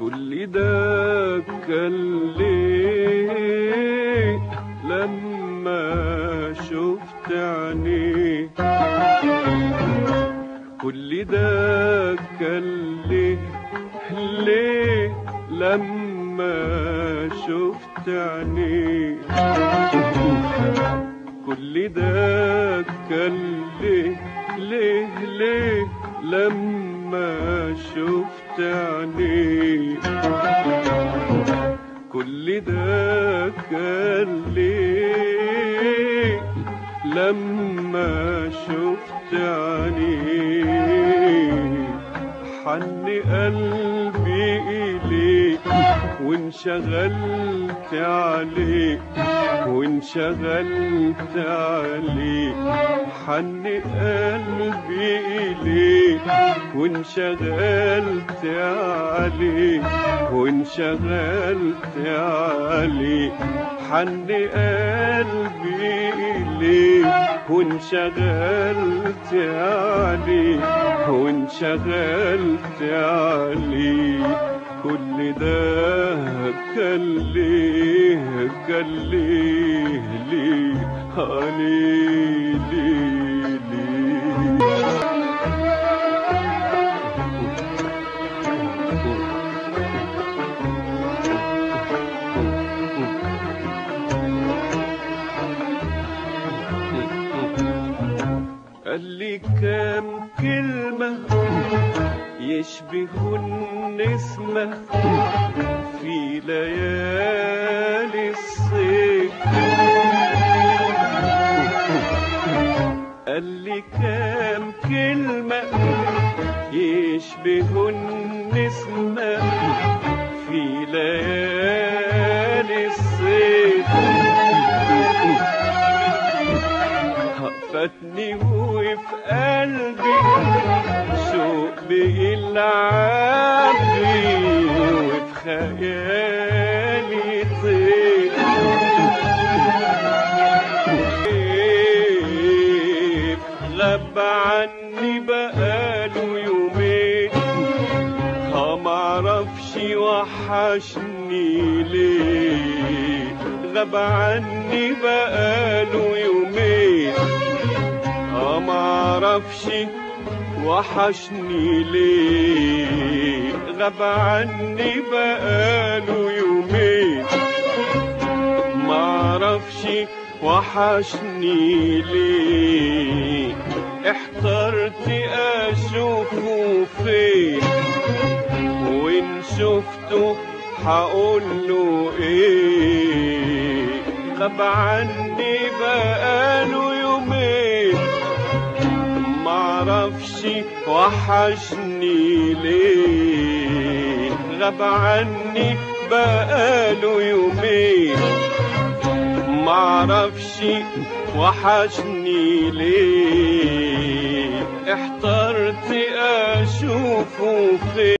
كل ده كان ليه لما شفت عينيه كل ده كان ليه ليه لما شفت عينيه كل ده كان ليه ليه ليه لما شفت عينيه كل ده كان ليه لما شفت عينيه حن قلبي إليك وانشغلت عليك وانشغلت عليك حن قلبي إليك وانشغلت عليك وانشغلت عليك حن قلبي إليك وانشغلت عليك وانشغلت عليك كل ده كان ليه كان ليه ليه عليه ليه ليه قال لي كام كلمة يشبه النسمة في ليالي الصيف قال لي كام كلمة يشبه النسمة في ليالي الصيف فاتني وفي قلبي شوق بيلعب بي وفي خيالي طير غاب عني بقاله يومين ها معرفش وحشني ليه غاب عني بقاله يومين اه معرفش وحشني ليه غاب عني بقاله يومين معرفش وحشني ليه احترت اشوفه فين وان شفته هقوله ايه غاب عني بقاله يومين معرفش وحشني ليه غاب عني بقاله يومين معرفش وحشني ليه احترت اشوفه فين